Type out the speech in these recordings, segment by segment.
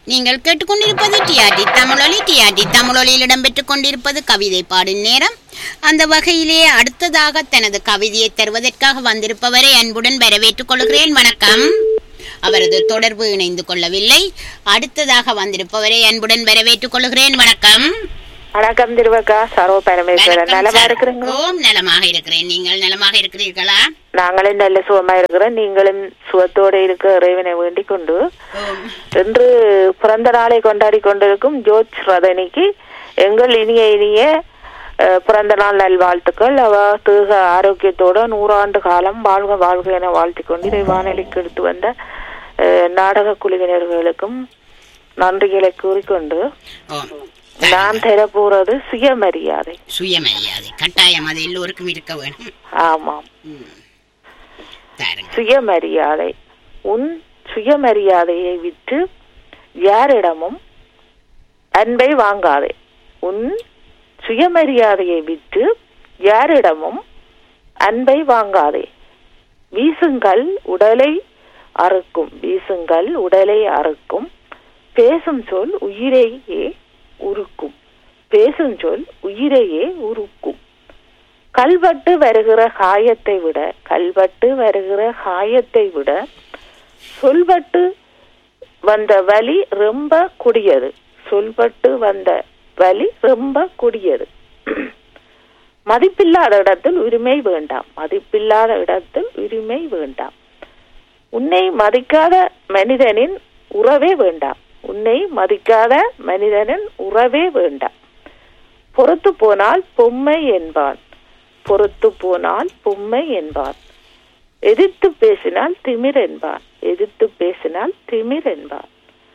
நீங்கள் கேட்டுக்கொண்டிருப்பது டிஆர்டி தமிழொலி டிஆர்டி தமிழொலியில் இடம்பெற்றுக் கொண்டிருப்பது கவிதை பாடும் நேரம் அந்த வகையிலே அடுத்ததாக தனது கவிதையை தருவதற்காக வந்திருப்பவரை அன்புடன் வரவேற்றுக் கொள்கிறேன் வணக்கம் அவரது தொடர்பு இணைந்து கொள்ளவில்லை அடுத்ததாக வந்திருப்பவரை அன்புடன் வரவேற்றுக் கொள்கிறேன் வணக்கம் வணக்கம் திருவக்கா சரோ பரமேஸ்வரன் வணக்கம் நலமா சார். இருக்கிறீங்க ஓம் நலமாக இருக்கிறேன் நீங்கள் நலமாக இருக்கிறீர்களா நாங்களும் நல்ல சுகமா இருக்கிறோம் நீங்களும் சுகத்தோட இருக்க இறைவனை வேண்டிக் கொண்டு ஓம் இன்று பிறந்த நாளை கொண்டாடி கொண்டிருக்கும் ஜோர்ஜ் ரதனிக்கு எங்கள் இனிய இனிய அஹ், பிறந்த நாள் நல்வாழ்த்துக்கள் அவ தீக ஆரோக்கியத்தோட நூறாண்டு காலம் வாழ்க வாழ்க என வாழ்த்திக் கொண்டு இதை வானொலிக்கு எடுத்து வந்த அஹ், நாடக குழுவினர்களுக்கும் நன்றிகளை கூறிக்கொண்டு ஓம் நான் தரப்போறது சுயமரியாதை சுயமரியாதை கட்டாயம் அது எல்லோருக்கும் இருக்க வேணும் ஆமாம் ம். தாருங்க சுயமரியாதை உன் சுயமரியாதையை விற்று யாரிடமும் அன்பை வாங்காதே உன் சுயமரியாதையை விற்று யாரிடமும் அன்பை வாங்காதே வீசுங்கள் உடலை அறுக்கும் வீசுங்கள் உடலை அறுக்கும் பேசும் சொல் உயிரையே உருக்கும் பேசும் சொல் உயிரையே உருக்கும் கல்வட்டு வருகிற காயத்தை விட கல்வட்டு வருகிற காயத்தை விட சொல்பட்டு வந்த வலி ரொம்ப கொடியது சொல்பட்டு வந்த வலி ரொம்ப கொடியது மதிப்பில்லாத இடத்தில் உரிமை வேண்டாம் மதிப்பில்லாத இடத்தில் உரிமை வேண்டாம் உன்னை மதிக்காத மனிதனின் உறவே வேண்டாம் உன்னை மதிக்காத மனிதனின் உறவே வேண்டாம் பொறுத்து போனால் பொம்மை என்பான் பொறுத்து போனால் பொம்மை என்பான் எதிர்த்து பேசினால் திமிர் என்பான் எதிர்த்து பேசினால் திமிர் என்பான்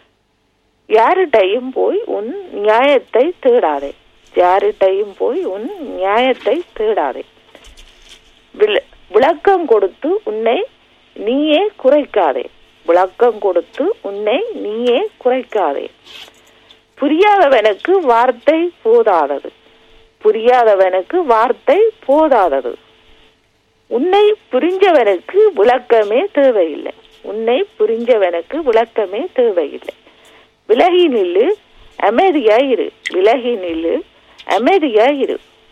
யாரிட்டையும் போய் உன் நியாயத்தை தேடாதே யாரிட்டையும் போய் உன் நியாயத்தை தேடாதே வில்- விளக்கம் கொடுத்து உன்னை நீயே குறைக்காதே விளக்கம் கொடுத்து உன்னை நீயே குறைக்காதே புரியாதவனுக்கு வார்த்தை போதாதது புரியாதவனுக்கு வார்த்தை போதாதது உன்னை புரிஞ்சவனுக்கு விளக்கமே தேவையில்லை உன்னை புரிஞ்சவனுக்கு விளக்கமே தேவையில்லை விலகி நில்லு அமைதியாயிரு விலகி நில்லு அமைதியாயிரு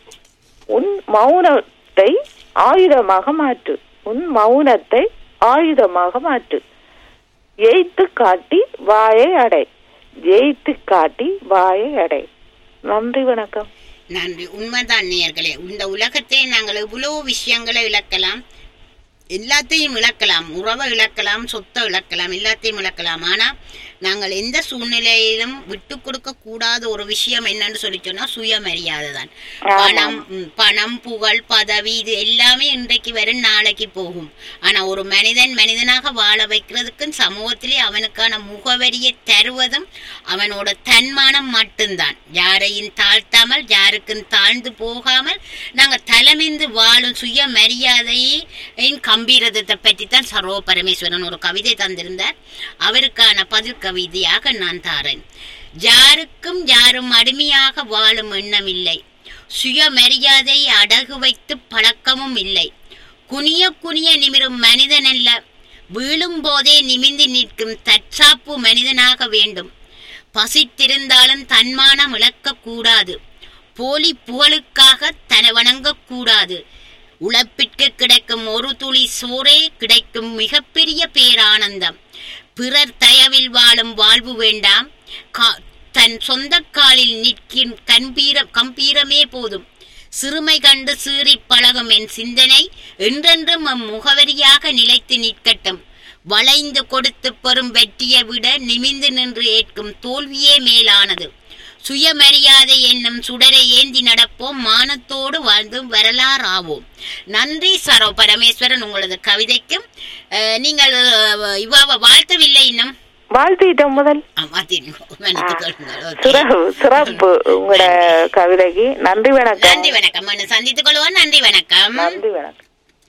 உன் மௌனத்தை ஆயுதமாக மாற்று உன் மௌனத்தை ஆயுதமாக மாற்று ஜெயித்து காட்டி வாயை அடை ஜெயித்து காட்டி வாயை அடை நன்றி வணக்கம் நன்றி உண்மைதான் நேயர்களே இந்த உலகத்தை நாங்கள் எவ்வளவு விஷயங்களை இழக்கலாம் எல்லாத்தையும் இழக்கலாம் உறவை இழக்கலாம் சொத்தை இழக்கலாம் எல்லாத்தையும் இழக்கலாம் ஆனா நாங்கள் எந்த சூழ்நிலையிலும் விட்டு கொடுக்க கூடாத ஒரு விஷயம் என்னன்னு சொல்லி சொன்னா சுயமரியாதை தான் ஆமாம். பணம் ம், பணம் புகழ் பதவி இது எல்லாமே இன்றைக்கு வரும் நாளைக்கு போகும் ஆனா ஒரு மனிதன் மனிதனாக வாழ வைக்கிறதுக்கும் சமூகத்திலே அவனுக்கான முகவரியை தருவதும் அவனோட தன்மானம் மட்டும்தான் யாரையும் தாழ்த்தாமல் யாருக்கும் தாழ்ந்து போகாமல் நாங்க தலைமிந்து வாழும் சுய மரியாதையின் கம்பீரத்தை பற்றி தான் சர்வ பரமேஸ்வரன் ஒரு கவிதை தந்திருந்தார் அவருக்கான பதில் கவிதையாக நான் தாரேன் யாருக்கும் யாரும் அடிமையாக வாழும் எண்ணம் இல்லை சுயமரியாதை அடகு வைத்து பழக்கமும் இல்லை குனிய குனிய நிமிரும் மனிதன் அல்ல வீழும் போதே நிமிர்ந்து நிற்கும் தற்சாப்பு மனிதனாக வேண்டும் பசித்திருந்தாலும் தன்மானம் இழக்கக்கூடாது போலி புகழுக்காக தன வணங்கக்கூடாது உழைப்பிற்கு கிடைக்கும் ஒரு துளி சோறே கிடைக்கும் மிகப்பெரிய பேரானந்தம் பிறர் தயவில் வாழும் வாழ்வு வேண்டாம் கா- தன் சொந்த காலில் நிற்கும் கம்பீர கம்பீரமே போதும் சிறுமை கண்டு சீறிப் பழகும் என் சிந்தனை என்றென்றும் அம் முகவரியாக நிலைத்து நிற்கட்டும் வளைந்து கொடுத்து பெறும் வெற்றியை விட நிமிந்து நின்று ஏற்கும் தோல்வியே மேலானது சுயமரியாதை என்னும் சுடரை ஏந்தி நடப்போம் மானத்தோடு வாழ்ந்து வரலாறாவோம் நன்றி சரோ பரமேஸ்வரன் உங்களது கவிதைக்கும் அஹ், நீங்கள் அஹ், இவாவை வாழ்த்தவில்லை இன்னும் வாழ்த்திட்டோம் முதல் ஆமா தெரியும் மன்னித்துக் கொள்ளுங்கள். Okay. சிறப்பு சிறப்பு உங்களோட கவிதைக்கு நன்றி வணக்கம் நன்றி வணக்கம் மனு சந்தித்துக் கொள்வோம் நன்றி வணக்கம் நன்றி வணக்கம்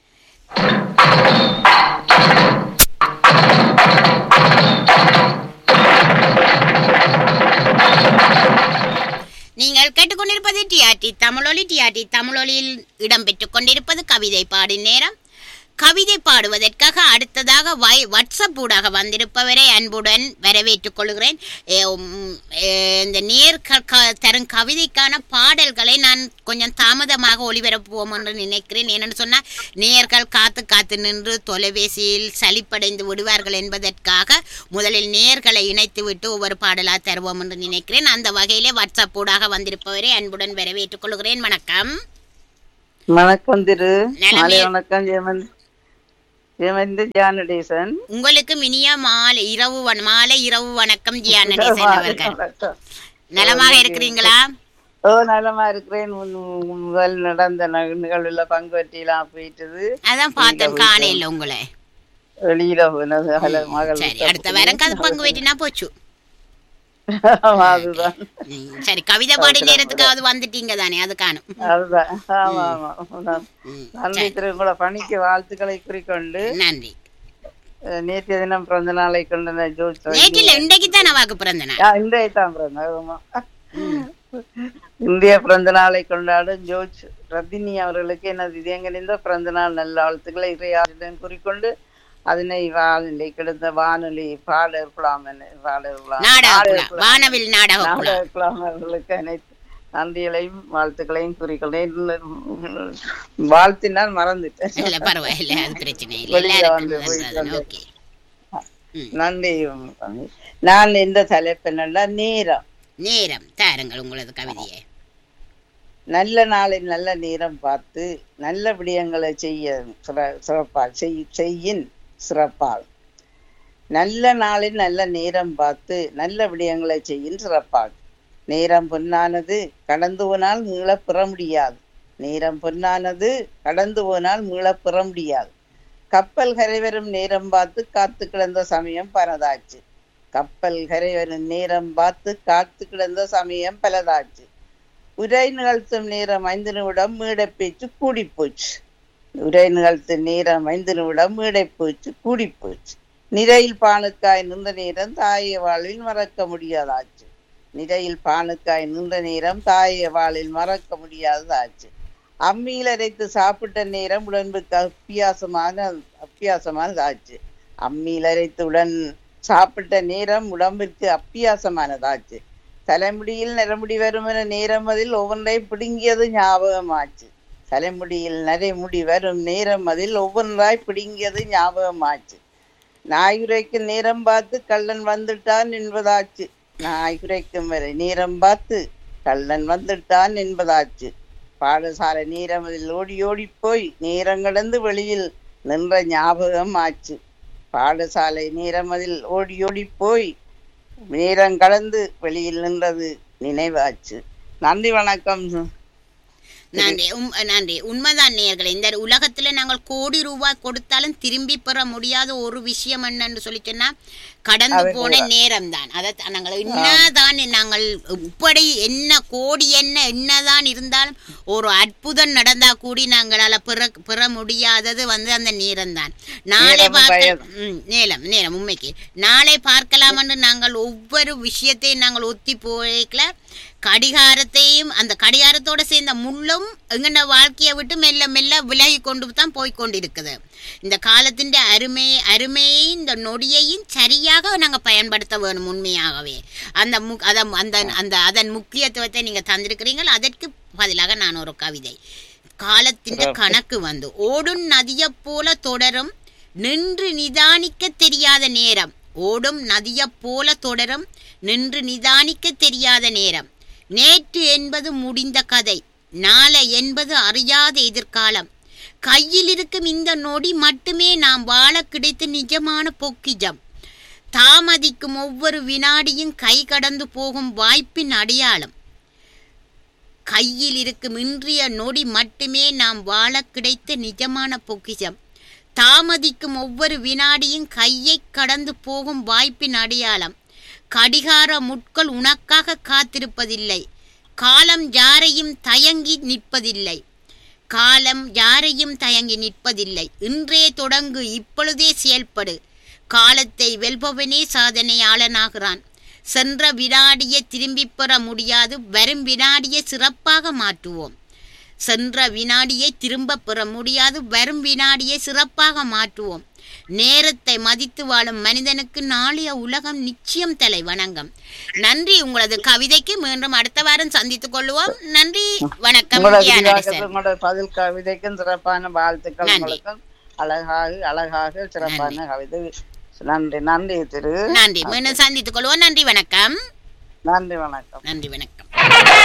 நீங்கள் கேட்டுக்கொண்டிருப்பது டிஆர்டி தமிழொலி டிஆர்டி தமிழொலியில் இடம்பெற்றுக் கொண்டிருப்பது கவிதை பாடும் நேரம் கவிதை பாடுவதற்காக அடுத்ததாக வை வாட்ஸ்அப் ஊடாக வந்திருப்பவரை அன்புடன் வரவேற்றுக் கொள்கிறேன் ஏ, உம், ஏ, இந்த நேர் க- க- தரும் கவிதைக்கான பாடல்களை நான் கொஞ்சம் தாமதமாக ஒளிபரப்புவோம் என்று நினைக்கிறேன் ஏனென்று சொன்னால் நேர்கள் காத்து காத்து நின்று தொலைபேசியில் சலிப்படைந்து விடுவார்கள் என்பதற்காக முதலில் நேர்களை இணைத்து விட்டு ஒவ்வொரு பாடலாக தருவோம் என்று நினைக்கிறேன் அந்த வகையிலே வாட்ஸ்அப் ஊடாக வந்திருப்பவரை அன்புடன் வரவேற்றுக் கொள்கிறேன் வணக்கம் வணக்கம் திரு நலமே. மாலை வணக்கம் ஜெயமந்த் ஜெயமந்த் ஜானடேசன் உங்களுக்கு மினிய மாலை இரவு வண- மாலை இரவு வணக்கம் ஜியா நடேசன் அவர்கள் வணக்கம். நலமாக இருக்கிறீங்களா ஓ நலமா இருக்கிறேன் முன்- முதல் நடந்த நக- நிகழ்வுல பங்கு பற்றிலாம் போயிட்டது அதான் பார்த்தேன் காணையில் உங்களை வெளியில போனது அல மகள் சரி அடுத்த வாரம் கதை பங்கு வெட்டினா போச்சு அதுதான் ம், சரி கவிதை பாடி நேரத்துக்காவது வந்துட்டீங்க தானே அது காணும் அதுதான் ஆமா ஆமா நான் ம், நன்றி திரு உங்களோட பணிக்கு வாழ்த்துக்களை குறிக்கொண்டு நன்றி அஹ், நேற்றைய தினம் பிறந்த நாளை கொண்ட ஜோஸ் நேற்றில் இன்றைக்கு தான் வாக்கு பிறந்த நாள் ஆ, இன்றைய தான் பிறந்த ஆமா. இந்திய பிறந்த நாளை கொண்டாடும் ஜோர்ஜ் ரத்தினி அவர்களுக்கு எனது இதயங்களிந்த பிறந்த நாள் நல்ல வாழ்த்துக்களை இறையாளுடன் குறிக்கொண்டு அதனை வானிலை கிடந்த வானொலி பாடலாம் பாடலாம் நாடக குழா, வானவில் நாடக குழா. நாடகலாம் அவர்களுக்கு அனைத்து நன்றிகளையும் வாழ்த்துக்களையும் குறிக்கொண்டேன் வாழ்த்தினால் மறந்துட்டேன் இல்ல பரவாயில்ல அது பிரச்சனை இல்லை வெளியில எல்லாருக்கும் வந்து போயிட்டு அதுதான், வந்து. ஓகே நன்றி சாமி. நான் இந்த தலைப்பு என்னன்னா நேரம் நேரம் தாருங்கள் உங்களது கவிதையை நல்ல நாளில் நல்ல நேரம் பார்த்து நல்ல விடயங்களை செய்ய சிற- சிறப்பால் செய் செய்யின் சிறப்பால் நல்ல நாளில் நல்ல நேரம் பார்த்து நல்ல விடயங்களை செய்யின் சிறப்பால் நேரம் பொன்னானது கடந்து போனால் மீளப் பெற முடியாது நேரம் பொன்னானது கடந்து போனால் மீளப் பெற முடியாது கப்பல் கரை வரும் நேரம் பார்த்து காத்து கிடந்த சமயம் பரதாச்சு கப்பல் கரை வரும் நேரம் பார்த்து காத்து கிடந்த சமயம் பலதாச்சு உரை நிகழ்த்தும் நேரம் ஐந்து நிமிடம் மேடை பேச்சு கூடி போச்சு உரை நிகழ்த்தும் நேரம் ஐந்து நிமிடம் மேடை பேச்சு கூடி போச்சு நிறையில் பானுக்காய் நின்ற நேரம் தாய வாழ்வில் மறக்க முடியாதாச்சு நிறையில் பானுக்காய் நின்ற நேரம் தாய வாழ்வில் மறக்க முடியாததாச்சு அம்மியில் அரைத்து சாப்பிட்ட நேரம் உடம்புக்கு அப்பியாசமான அப்பியாசமானதாச்சு அம்மியில் அரைத்து உடன் சாப்பிட்ட நேரம் உடம்பிற்கு அப்பியாசமானதாச்சு தலைமுடியில் நரமுடி வரும் என நேரம் அதில் ஒவ்வொன்றை பிடுங்கியது ஞாபகமாச்சு தலைமுடியில் நரைமுடி வரும் நேரம் அதில் ஒவ்வொன்றாய் பிடுங்கியது ஞாபகமாச்சு நாயுரைக்கும் நேரம் பார்த்து கள்ளன் வந்துட்டான் என்பதாச்சு நாயுரைக்கும் வரை நேரம் பார்த்து கள்ளன் வந்துட்டான் என்பதாச்சு பாடசாலை நேரம் அதில் ஓடி ஓடி போய் நேரம் கடந்து வெளியில் நின்ற ஞாபகம் ஆச்சு பாடசாலை நேரம் அதில் ஓடி ஓடி போய் நேரம் கடந்து வெளியில் நின்றது நினைவாச்சு நன்றி வணக்கம் நன்றி உம் நன்றி உண்மைதான் நேயர்களே இந்த உலகத்துல நாங்கள் கோடி ரூபாய் கொடுத்தாலும் திரும்பி பெற முடியாத ஒரு விஷயம் என்னன்னு சொல்லி சொன்னா கடந்து போன நேரம் தான் அதை த- நாங்கள் என்னதான் நாங்கள் இப்படி என்ன கோடி என்ன என்னதான் இருந்தாலும் ஒரு அற்புதம் நடந்தா கூடி நாங்களால பெற பெற முடியாதது வந்து அந்த நேரம் தான் நாளை நேரமும் பார்க்க ம், நேரம் நேரம் உண்மைக்கு நாளை பார்க்கலாம் என்று நாங்கள் ஒவ்வொரு விஷயத்தையும் நாங்கள் ஒத்தி போய்க்கல கடிகாரத்தையும் அந்த கடிகாரத்தோட சேர்ந்த முள்ளும் எங்கன வாழ்க்கையை விட்டு மெல்ல மெல்ல விலகி கொண்டு தான் போய் கொண்டிருக்குது இந்த காலத்தின் அருமை அருமையை இந்த நொடியையும் சரியாக நாங்கள் பயன்படுத்த வேணும் உண்மையாகவே அந்த மு அத அந்த அந்த அதன் முக்கியத்துவத்தை நீங்கள் தந்திருக்கிறீங்கள் அதற்கு பதிலாக நான் ஒரு கவிதை காலத்தின் கணக்கு வந்து ஓடும் நதியைப் போல தொடரும் நின்று நிதானிக்க தெரியாத நேரம் ஓடும் நதியைப் போல தொடரும் நின்று நிதானிக்க தெரியாத நேரம் நேற்று என்பது முடிந்த கதை நாளை என்பது அறியாத எதிர்காலம் கையில் இருக்கும் இந்த நொடி மட்டுமே நாம் வாழ கிடைத்த நிஜமான பொக்கிஜம் தாமதிக்கும் ஒவ்வொரு வினாடியும் கை கடந்து போகும் வாய்ப்பின் அடையாளம் கையில் இருக்கும் இன்றைய நொடி மட்டுமே நாம் வாழ கிடைத்த நிஜமான பொக்கிஷம் தாமதிக்கும் ஒவ்வொரு வினாடியும் கையை கடந்து போகும் வாய்ப்பின் அடையாளம் கடிகார முட்கள் உனக்காக காத்திருப்பதில்லை காலம் யாரையும் தயங்கி நிற்பதில்லை காலம் யாரையும் தயங்கி நிற்பதில்லை இன்றே தொடங்கு இப்பொழுதே செயல்படு காலத்தை வெல்பவனே சாதனையாளனாகிறான் சென்ற வினாடியை திரும்பிப் பெற முடியாது வரும் வினாடியை சிறப்பாக மாற்றுவோம் சென்ற வினாடியை திரும்ப பெற முடியாது வரும் வினாடியை சிறப்பாக மாற்றுவோம் நேரத்தை மதித்து வாழும் மனிதனுக்கு நாளைய உலகம் நிச்சயம் தலை வணங்கம் நன்றி உங்களது கவிதைக்கு மீண்டும் அடுத்த வாரம் சந்தித்துக் கொள்வோம் நன்றி வணக்கம் உங்களோட விஜயா விரிவாக்கத்துக்கும் நடேசன். உங்களோட பதில் கவிதைக்கும் சிறப்பான வாழ்த்துக்கள் நன்றி. உங்களுக்கும் அழகாக அழகாக சிறப்பான கவிதை நன்றி நன்றி திரு நன்றி மீண்டும் சந்தித்துக் கொள்வோம் நன்றி வணக்கம் நன்றி வணக்கம் நன்றி வணக்கம்